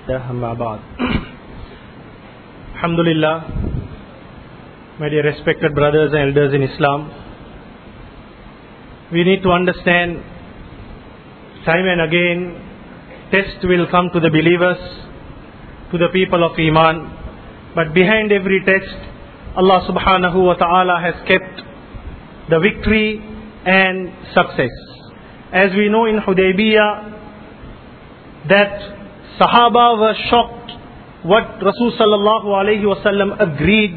الله أما بعد Alhamdulillah my dear respected brothers and elders in Islam we need to understand time and again test will come to the believers to the people of Iman but behind every test Allah subhanahu wa ta'ala has kept the victory and success as we know in Hudaybiyah that Sahaba were shocked what Rasul sallallahu alayhi wasallam agreed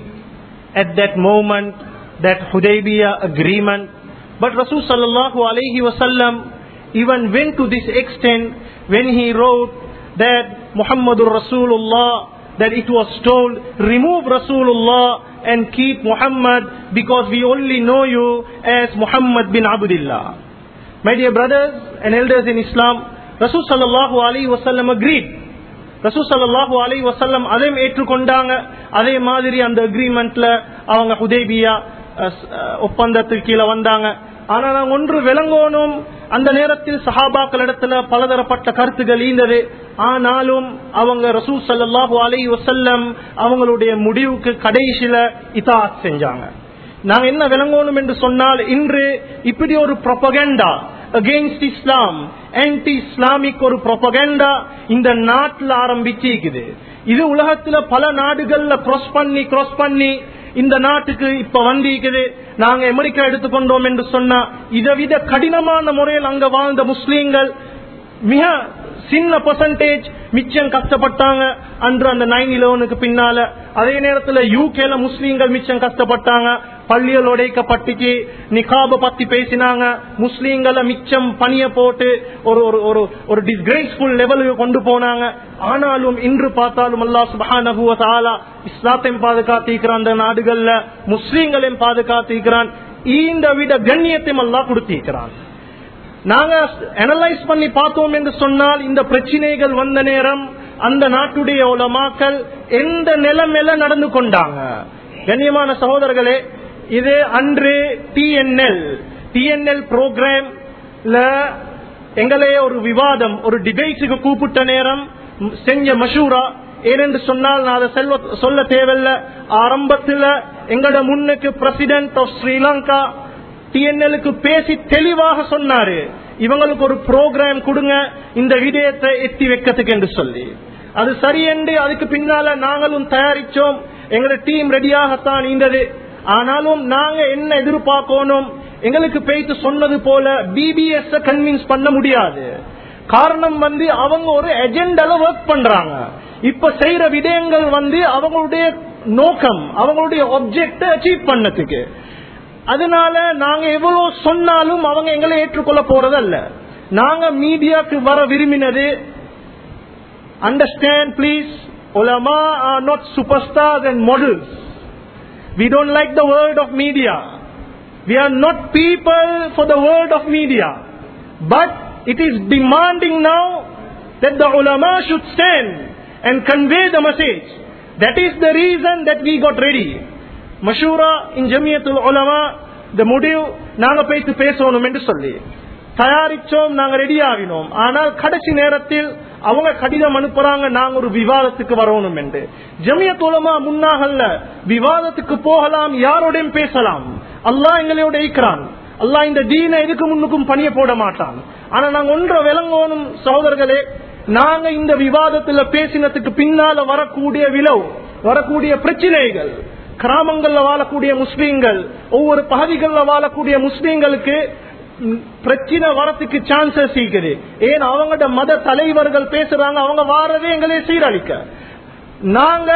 at that moment, that Hudaybiyah agreement. But Rasul sallallahu alayhi wasallam even went to this extent when he wrote that Muhammadur Rasulullah, that it was told, remove Rasulullah and keep Muhammad because we only know you as Muhammad bin Abdullah. My dear brothers and elders in Islam, Rasul sallallahu alayhi wasallam agreed. ரசூ சல்லாஹூ அலை வசல்லம் அதையும் ஏற்றுக்கொண்டாங்க அதே மாதிரி அந்த அக்ரிமெண்ட்ல அவங்க ஹுதேபியா ஒப்பந்தத்துக்கு கீழே வந்தாங்க ஆனா நாங்க ஒன்று விளங்கணும் அந்த நேரத்தில் சஹாபாக்கள் இடத்துல பலதரப்பட்ட கருத்துகள் ஈந்தது ஆனாலும் அவங்க ரசூ சல்லாஹூ அலை வசல்லம் அவங்களுடைய முடிவுக்கு கடைசியில இதாத் செஞ்சாங்க நாங்க என்ன விளங்கணும் என்று சொன்னால் இன்று இப்படி ஒரு propaganda against Islam anti Islamic ஒரு ப்ரொபகண்டா இந்த நாட்டில் ஆரம்பிச்சிருக்குது இது உலகத்துல பல நாடுகள்ல கிராஸ் பண்ணி கிராஸ் பண்ணி இந்த நாட்டுக்கு இப்ப வந்திருக்குது நாங்க அமெரிக்கா எடுத்துக்கொண்டோம் என்று சொன்னா இதை விட கடினமான முறையில் அங்க வாழ்ந்த முஸ்லீம்கள் மிக சின்ன பர்சன்டேஜ் மிச்சம் கஷ்டப்பட்டாங்க அன்று அந்த நைன் இலவனுக்கு பின்னால அதே நேரத்தில் யூகேல முஸ்லீம்கள் மிச்சம் கஷ்டப்பட்டாங்க பள்ளிகள் உடைக்கப்பட்டுச்சு நிகாப பத்தி பேசினாங்க முஸ்லீம்களை மிச்சம் பணிய போட்டு ஒரு ஒரு ஒரு ஒரு டிஸ்கிரேஸ்ஃபுல் லெவலுக்கு கொண்டு போனாங்க ஆனாலும் இன்று பார்த்தாலும் அல்லா சுபஹானஹுவ தாலா இஸ்லாத்தையும் பாதுகாத்திருக்கிறான் அந்த நாடுகள்ல முஸ்லீம்களையும் பாதுகாத்திருக்கிறான் இந்த விட கண்ணியத்தையும் அல்லா கொடுத்திருக்கிறான் நாங்க அனலைஸ் பண்ணி பார்த்தோம் என்று சொன்னால் இந்த பிரச்சனைகள் வந்த நேரம் அந்த நாட்டுடைய உலமாக்கள் எந்த நிலைமையில நடந்து கொண்டாங்க கண்ணியமான சகோதரர்களே இது அன்று டிஎன்எல் டிஎன்எல் ப்ரோக்ராம்ல எங்களே ஒரு விவாதம் ஒரு டிபேட்ஸுக்கு கூப்பிட்ட நேரம் செஞ்ச மஷூரா ஏனென்று சொன்னால் நான் அதை செல்வ சொல்ல தேவையில்ல ஆரம்பத்தில் எங்களோட முன்னுக்கு பிரசிடென்ட் ஆஃப் ஸ்ரீலங்கா டிஎன்எலுக்கு பேசி தெளிவாக சொன்னாரு இவங்களுக்கு ஒரு ப்ரோக்ராம் கொடுங்க இந்த விடயத்தை எத்தி வைக்கிறதுக்கு என்று சொல்லி அது சரி என்று அதுக்கு பின்னால நாங்களும் தயாரிச்சோம் எங்களோட டீம் ரெடியாகத்தான் இருந்தது ஆனாலும் நாங்க என்ன எதிர்பார்க்கணும் எங்களுக்கு பேய்த்து சொன்னது போல பிபிஎஸ் கன்வின்ஸ் பண்ண முடியாது காரணம் வந்து அவங்க ஒரு எஜெண்டால ஒர்க் பண்றாங்க இப்ப செய்யற விடயங்கள் வந்து அவங்களுடைய நோக்கம் அவங்களுடைய ஒப்ஜெக்ட அச்சீவ் பண்ணதுக்கு அதனால நாங்க எவ்வளவு சொன்னாலும் அவங்க எங்களை ஏற்றுக்கொள்ள போறது அல்ல நாங்க மீடியாக்கு வர விரும்பினது understand please ulama are not super star and models we don't like the world of media we are not people for the world of media but it is demanding now that the ulama should stand and convey the message. That is the reason that we got ready. மஷூரா இன் ஜமியத்துல் உலமா இந்த முடிவு நாங்க பேசி பேசணும் என்று சொல்லி தயாரிச்சோம் நாங்க ready ஆகினோம் ஆனால் கடைசி நேரத்தில் அவங்க கடிதம் அனுப்புறாங்க நாங்க ஒரு விவாதத்துக்கு வரணும் என்று ஜமியத் உலமா முன்னாகல்ல விவாதத்துக்கு போகலாம் யாரோடையும் பேசலாம் அல்லாஹ் எங்களோட இருக்கிறான் அல்லாஹ் இந்த தீன எதுக்கு முன்னுக்கும் பணிய போட மாட்டான் ஆனா நாங்க ஒன்றை விளங்கணும் சகோதரர்களே நாங்க இந்த விவாதத்துல பேசினதுக்கு பின்னால வரக்கூடிய விளவு வரக்கூடிய பிரச்சனைகள் கிராமங்கள்ல வாழக்கூடிய முஸ்லீம்கள் ஒவ்வொரு பகுதிகளில் வாழக்கூடிய முஸ்லீம்களுக்கு பிரச்சனை வரத்துக்கு சான்சஸ் இருக்குது ஏன் அவங்களோட மத தலைவர்கள் பேசுறாங்க அவங்க வாரதே எங்களே சீரழிக்க நாங்க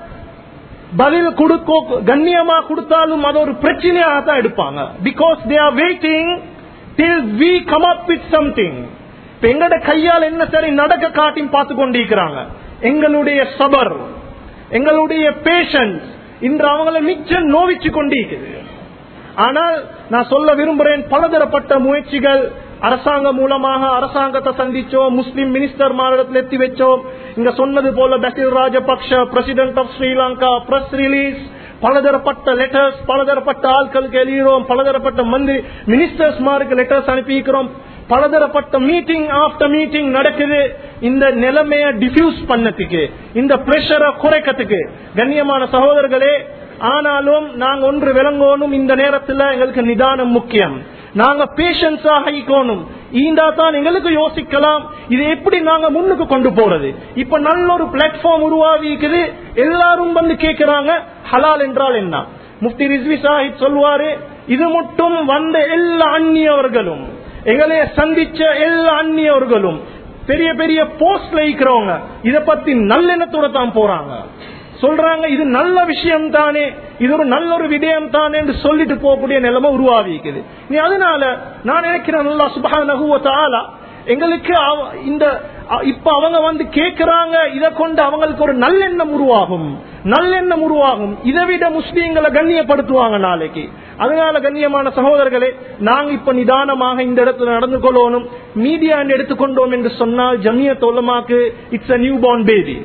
பதில் கொடுக்கோ கண்ணியமா கொடுத்தாலும் அது ஒரு பிரச்சனையாக தான் எடுப்பாங்க because they are waiting till we come up with something இப்ப எங்களோட கையால் என்ன சரி நடக்க காட்டி பார்த்து கொண்டிருக்கிறாங்க எங்களுடைய சபர் எங்களுடைய பேஷன்ஸ் இன்று அவங்களை மிச்சம் நோவிச்சு கொண்டிருக்குது ஆனால் நான் சொல்ல விரும்புறேன் பலதரப்பட்ட முயற்சிகள் அரசாங்கம் மூலமாக அரசாங்கத்தை சந்திச்சோம் முஸ்லிம் மினிஸ்டர் மாநிலத்தில் எத்தி வச்சோம் இங்க சொன்னது போல Basil Rajapaksa president of Sri Lanka press release பலதரப்பட்ட லெட்டர்ஸ் பலதரப்பட்ட ஆட்களுக்கு எழுதுகிறோம் பலதரப்பட்ட மந்திரி மினிஸ்டர்ஸ் மாருக்கு லெட்டர்ஸ் அனுப்பிக்கிறோம் பலதரப்பட்ட மீட்டிங் ஆஃப்டர் மீட்டிங் நடக்குது இந்த நிலைமைய டிஃபியூஸ் பண்ணதுக்கு இந்த பிரஷரை குறைக்கிறதுக்கு கண்ணியமான சகோதரர்களே ஆனாலும் நாங்க ஒன்று விளங்கணும் இந்த நேரத்துல எங்களுக்கு நிதானம் முக்கியம் நாங்க பேஷன்ஸா ஆகிக்கணும் ஈண்டா தான் எங்களுக்கு யோசிக்கலாம் இது எப்படி நாங்க முன்னுக்கு கொண்டு போறது இப்ப நல்ல ஒரு பிளாட்ஃபார்ம் உருவாகிக்குது எல்லாரும் வந்து கேட்கிறாங்க ஹலால் என்றால் என்ன முஃப்தி ரிஸ்வி சாஹிப் சொல்வாரு இது மட்டும் வந்த எல்லா அந்நியவர்களும் எங்களைய சந்திச்ச எல்லா அந்நியவர்களும் பெரிய பெரிய போஸ்ட்ல இருக்கிறவங்க இத பத்தி நல்லெண்ணத்தோட தான் போறாங்க சொல்றாங்க இது நல்ல விஷயம் தானே இது ஒரு நல்ல ஒரு விடயம் தானே என்று சொல்லிட்டு போகக்கூடிய நிலைமை உருவாகிக்குது நீ அதனால நான் நினைக்கிறேன் நல்லா சுபகான எங்களுக்கு அவ- இந்த அ- இப்ப அவங்க வந்து கேட்கிறாங்க இதை கொண்டு அவங்களுக்கு ஒரு நல்லெண்ணம் உருவாகும் நல்லெண்ணம் உருவாகும் இதை விட முஸ்லீம்களை கண்ணியப்படுத்துவாங்க நாளைக்கு அதனால கண்ணியமான சகோதரர்களே நாங்க இப்ப நிதானமாக இந்த இடத்துல நடந்து கொள்ளணும் மீடியா எடுத்துக்கொண்டோம் என்று சொன்னால் ஜமிய தொல்லமாக்கு it's a newborn baby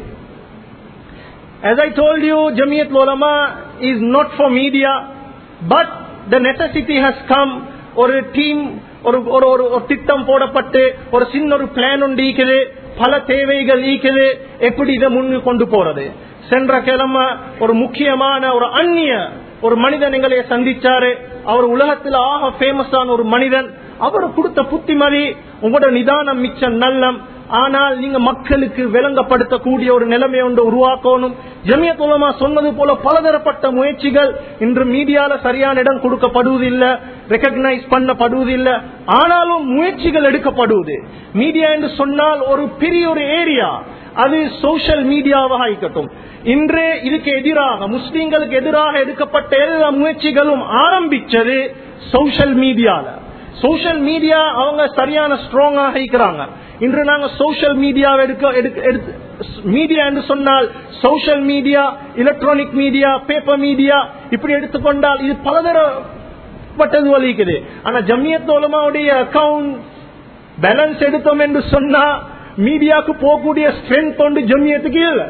As I told you, Jamiyat Ulama is not for media, but the necessity has come. ஒரு டீம் ஒரு ஒரு ஒரு ஒரு திட்டம் போடப்பட்டு ஒரு சின்ன ஒரு பிளான் ஒன்று ஈக்குது பல தேவைகள் ஈக்குது எப்படி இதை முன்னு கொண்டு போறது சென்ற கிழமை ஒரு முக்கியமான ஒரு அந்நிய ஒரு மனிதன் எங்களை சந்திச்சாரு அவர் உலகத்தில் ஆக ஃபேமஸான ஒரு மனிதன் அவர் கொடுத்த புத்திமதி உங்களோட நிதானம் மிச்சம் நல்லம் ஆனால் நீங்க மக்களுக்கு விளங்கப்படுத்தக்கூடிய ஒரு நிலைமை ஒன்று உருவாக்கணும் ஜமியத் உலமா சொன்னது போல பலதரப்பட்ட முயற்சிகள் இன்று மீடியால சரியான இடம் கொடுக்கப்படுவதில்லை ரெக்கக்னைஸ் பண்ணப்படுவதில்லை ஆனாலும் முயற்சிகள் எடுக்கப்படுவது மீடியா என்று சொன்னால் ஒரு பெரிய ஒரு ஏரியா அது சோசியல் மீடியாவாக இருக்கட்டும் இன்று இதுக்கு எதிராக முஸ்லீம்களுக்கு எதிராக எடுக்கப்பட்ட எல்லா முயற்சிகளும் ஆரம்பிச்சது சோசியல் மீடியால சோசியல் மீடியா அவங்க சரியான ஸ்ட்ராங்காக இருக்கிறாங்க இன்று நாங்க சோசியல் மீடியா எடுக்க எடுக்க- எடுத்து மீடியா என்று சொன்னால் social media electronic media paper media இப்படி எடுத்துக்கொண்டால் இது பலதரப்பட்டது வலிக்குது ஆனா ஜம்மியத் உலமாவுடைய அக்கவுண்ட் பேலன்ஸ் எடுத்தோம் என்று சொன்னா மீடியாக்கு போகக்கூடிய ஸ்ட்ரென்த் ஒன்று ஜம்மியத்துக்கு இல்லை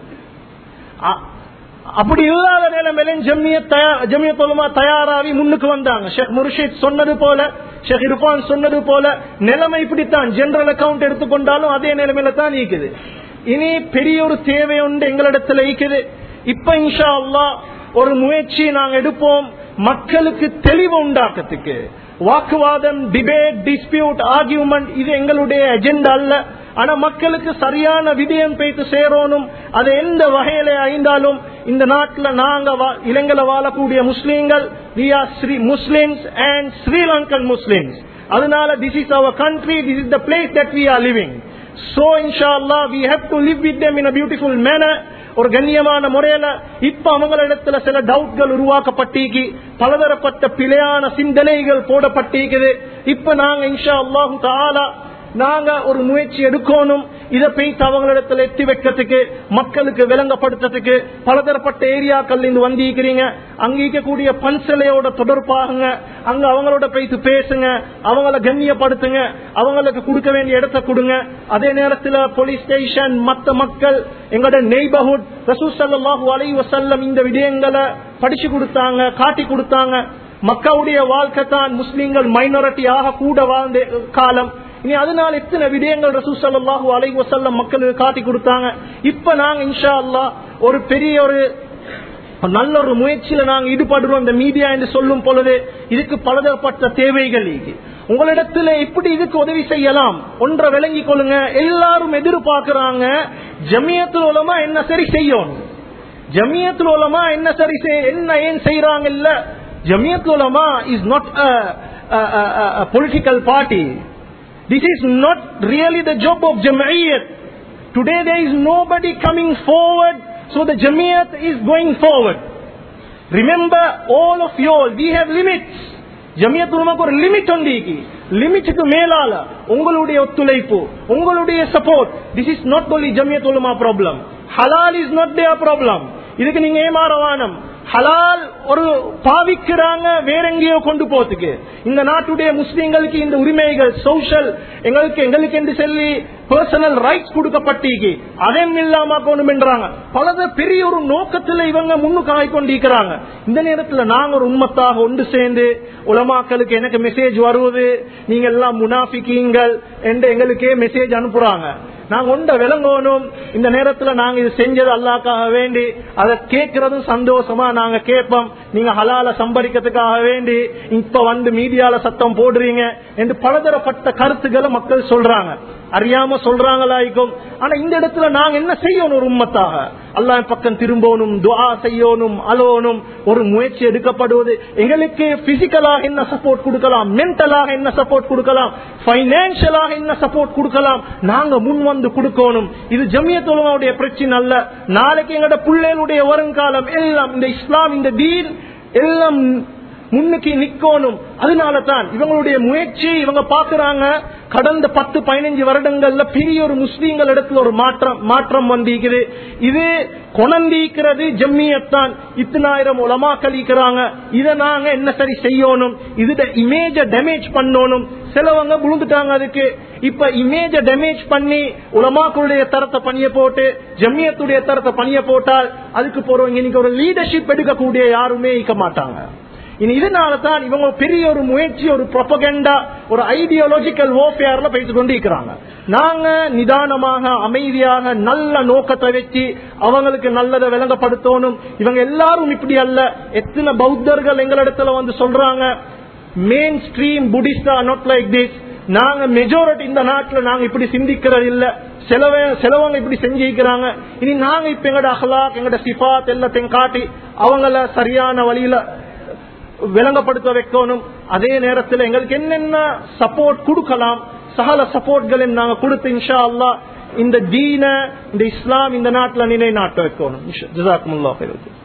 அ- அப்படி இல்லாத நிலைமையில ஜம்மியத் தயா- ஜம்மியத் உலமா தயாராகி முன்னுக்கு வந்தாங்க ஷேக் முர்ஷித் சொன்னது போல ஷேக் இர்பான் சொன்னது போல நிலைமை இப்படித்தான் ஜெனரல் அக்கவுண்ட் எடுத்துக்கொண்டாலும் அதே நிலைமையில தான் இருக்குது இனி பெரிய ஒரு தேவை உண்டு எங்களிடத்துல இருக்குது இப்ப இன்ஷா அல்லாஹ் ஒரு முயற்சி நாங்க எடுப்போம் மக்களுக்கு தெளிவு உண்டாக்கத்துக்கு வாக்குவாதம் டிபேட் டிஸ்பியூட் ஆர்கியூமெண்ட் இது எங்களுடைய அஜெண்டா அல்ல ஆனா மக்களுக்கு சரியான விடயம் பேத்து சேரணும் அது எந்த வகையில ஐந்தாலும் இந்த நாட்டுல நாங்க வா- இலங்கையில வாழக்கூடிய முஸ்லீம்கள் we are Sri Muslims and Sri Lankan Muslims அதனால this is our country this is the place that we are living so இன்ஷால்லா we have to live with them in a beautiful manner ஒரு கண்ணியமான முறையில இப்ப அவங்களிடத்துல சில டவுட்கள் உருவாக்கப்பட்டிருக்கு பலதரப்பட்ட பிழையான சிந்தனைகள் போடப்பட்டிருக்குது இப்ப நாங்க இன்ஷா அல்லாஹு தாலா நாங்க ஒரு முயற்சி எடுக்கணும் இதை போயிட்டு அவங்களிடத்துல எத்தி வைக்கிறதுக்கு மக்களுக்கு விளங்கப்படுத்துறதுக்கு பலதரப்பட்ட ஏரியாக்கள் இருந்து வந்திருக்கிறீங்க அங்க இருக்கக்கூடிய பன்சலையோட தொடர்பாகுங்க அங்க அவங்களோட போயிட்டு பேசுங்க அவங்கள கண்ணியப்படுத்துங்க அவங்களுக்கு கொடுக்க வேண்டிய இடத்தை கொடுங்க அதே நேரத்துல போலீஸ் ஸ்டேஷன் மத்த மக்கள் எங்களோட நெய்பர்ஹுட் ரசூசல்லாஹு அலை வசல்லம் இந்த விடயங்களை படிச்சு கொடுத்தாங்க காட்டி கொடுத்தாங்க மக்களுடைய வாழ்க்கை தான் முஸ்லீம்கள் மைனாரிட்டி ஆக கூட வாழ்ந்த காலம் இனி அதனால எத்தனை விடயங்கள் ரசூல் ஸல்லல்லாஹு அலைஹி வஸல்லம் மக்களுக்கு காட்டி கொடுத்தாங்க இப்ப நாங்க இன்ஷா அல்லாஹ் ஒரு பெரிய ஒரு நல்ல ஒரு முயற்சியில நாங்க ஈடுபடுறோம் இந்த மீடியா என்று சொல்லும் பொழுது இதுக்கு பலதரப்பட்ட தேவைகள் இருக்கு உங்களிடத்துல எப்படி இதுக்கு உதவி செய்யலாம் ஒன்றை விளங்கிக் கொள்ளுங்க எல்லாரும் எதிர்பார்க்கிறாங்க ஜமியத்துல உலமா என்ன சரி செய்யணும் ஜமியத்துல உலமா என்ன சரி செய்- என்ன ஏன் செய்யறாங்க இல்ல Jamiyyathul Ulama is not political party This is not really the job of Jam'iyyat. Today there is nobody coming forward, so the Jam'iyyat is going forward. Remember, all of you, all, we have limits. Jamiyyath உலமாக்கு ஒரு limit வந்திருக்கு லிமிட்டுக்கு மேலால உங்களுடைய ஒத்துழைப்பு உங்களுடைய support this is not only Jamiyyath Ulama problem halal is not there problem இதுக்கு நீங்க ஏமாறவானம் ஹலால் ஒரு பாவிக்கிறாங்க வேற எங்கேயோ கொண்டு போறதுக்கு இந்த நாட்டுடைய முஸ்லிம்களுக்கு இந்த உரிமைகள் சோஷியல் எங்களுக்கு எங்களுக்கு என்று சொல்லி பர்சனல் ரைட்ஸ் கொடுக்கப்பட்டீங்க அதையும் இல்லாம என்றாங்க பலத பெரிய ஒரு நோக்கத்துல இவங்க முன்னுக்கு ஆகிக்கொண்டிருக்கிறாங்க இந்த நேரத்துல நாங்க ஒரு உண்மத்தாக ஒன்று சேர்ந்து உலமாக்களுக்கு எனக்கு மெசேஜ் வருவது நீங்க எல்லாம் முனாஃபிக்கீங்கள் என்று எங்களுக்கே மெசேஜ் அனுப்புறாங்க நாங்க ஒண்ட விளங்கணும் இந்த நேரத்துல நாங்க இது செஞ்சது அல்லாக்காக வேண்டி அதை கேட்கறதும் சந்தோஷமா நாங்க கேட்போம் நீங்க ஹலால சம்பாதிக்கிறதுக்காக வேண்டி இப்ப வந்து மீடியால சத்தம் போடுறீங்க என்று பலதரப்பட்ட கருத்துக்களை மக்கள் சொல்றாங்க அறியாம சொல்றாங்களாய்க்கும் ஆனா இந்த இடத்துல நாங்க என்ன செய்யணும் ஒரு உம்மத்தாக அல்லாஹ் பக்கம் திரும்பணும் துவா செய்யணும் அலோனும் ஒரு முயற்சி எடுக்கப்படுவது எங்களுக்கு பிசிக்கலாக என்ன சப்போர்ட் கொடுக்கலாம் மென்டலாக என்ன சப்போர்ட் கொடுக்கலாம் பைனான்சியலாக என்ன சப்போர்ட் கொடுக்கலாம் நாங்க முன் வந்து கொடுக்கணும் இது ஜமியத்துலமாவுடைய பிரச்சனை அல்ல நாளைக்கு எங்களோட பிள்ளைகளுடைய வருங்காலம் எல்லாம் இந்த இஸ்லாம் இந்த தீன் எல்லாம் முன்னுக்கு நிக்கணும் அதனால தான் இவங்களுடைய முயற்சி இவங்க பாக்குறாங்க கடந்த பத்து பதினஞ்சு வருடங்கள்ல பெரிய ஒரு முஸ்லீம்கள் இடத்துல ஒரு மாற்றம் மாற்றம் வந்திருக்குது இது கொணந்திக்கிறது ஜம்மியத்தான் இத்தனாயிரம் உலமா கழிக்கிறாங்க இதை நாங்க என்ன சரி செய்யணும் இதுட இமேஜ டேமேஜ் பண்ணணும் சிலவங்க விழுந்துட்டாங்க அதுக்கு இப்ப இமேஜ டேமேஜ் பண்ணி உலமாக்களுடைய தரத்தை பணிய போட்டு ஜம்மியத்துடைய தரத்தை பணிய போட்டால் அதுக்கு போறவங்க இன்னைக்கு ஒரு லீடர்ஷிப் எடுக்கக்கூடிய யாருமே இருக்க மாட்டாங்க இனி இதனால தான் இவங்க பெரிய ஒரு முயற்சி ஒரு ப்ரொபகண்டா ஒரு ஐடியாலஜிக்கல் ஓஃபேர்ல பேசிக் கொண்டு இருக்கிறாங்க நாங்க நிதானமாக அமைதியாக நல்ல நோக்கத்தை வச்சு அவங்களுக்கு நல்லதை விளங்கப்படுத்தணும் இவங்க எல்லாரும் இப்படி அல்ல எத்தனை பௌத்தர்கள் எங்களிடத்துல வந்து சொல்றாங்க மெயின் ஸ்ட்ரீம் புடிஸ்டா நாட் லைக் திஸ் நாங்க மெஜாரிட்டி இந்த நாட்டுல நாங்க இப்படி சிந்திக்கிறது இல்ல சிலவ சிலவங்க இப்படி செஞ்சிருக்கிறாங்க இனி நாங்க இப்ப எங்கட அஹ்லாக் எங்கட சிஃபாத் எல்லாத்தையும் காட்டி அவங்கள சரியான வழியில விளங்கப்படுத்த வைக்கணும் அதே நேரத்தில் எங்களுக்கு என்னென்ன சப்போர்ட் கொடுக்கலாம் சகல சப்போர்ட்களையும் நாங்க கொடுத்து இன்ஷா அல்லா இந்த தீன இந்த இஸ்லாம் இந்த நாட்டில் நிலை நாட்ட வைக்கணும் ஜிசாக்குமுல்லா